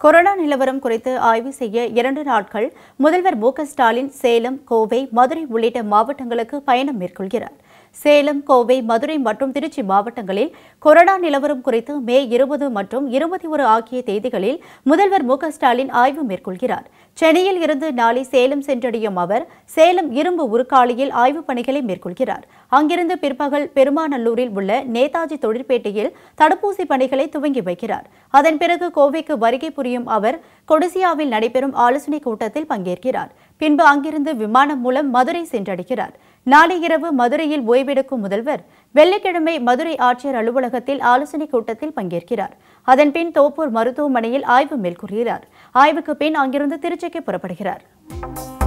corona நிலவரம் குறித்து ஆய்வு செய்ய இரண்டு நாட்கள் முதல்வர் மு க ஸ்டாலின் சேலம் கோவை மதுரை உள்ளிட்ட மாவட்டங்களுக்கு பயணம் மேற்கொள்கிறார் சேலம் கோவை மதுரை மற்றும் திருச்சி மாவட்டங்களில் கொரோனா நிலவரம் குறித்து மே இருபது மற்றும் இருபத்தி ஒரு ஆகிய தேதிகளில் முதல்வர் மு க ஸ்டாலின் ஆய்வு மேற்கொள்கிறார் சென்னையில் இருந்து நாளை சேலம் சென்றடையும் அவர் சேலம் இரும்பு உருக்காலையில் ஆய்வுப் பணிகளை மேற்கொள்கிறார் அங்கிருந்து பிற்பகல் பெருமாநல்லூரில் உள்ள நேதாஜி தொழிற்பேட்டையில் தடுப்பூசி பணிகளை துவங்கி வைக்கிறார் அதன் பிறகு கோவைக்கு வருகை புரியும் அவர் கொடிசியாவில் நடைபெறும் ஆலோசனைக் கூட்டத்தில் பங்கேற்கிறார் பின்பு அங்கிருந்து விமானம் மூலம் மதுரை சென்றடைகிறார் நாளை இரவு மதுரையில் ஓய்வெடுக்கும் முதல்வர் வெள்ளிக்கிழமை மதுரை ஆட்சியர் அலுவலகத்தில் ஆலோசனைக் கூட்டத்தில் பங்கேற்கிறார் அதன்பின் தோப்பூர் மருத்துவமனையில் ஆய்வு மேற்கொள்கிறார் ஆய்வுக்கு பின் அங்கிருந்து திருச்சிக்கு புறப்படுகிறார்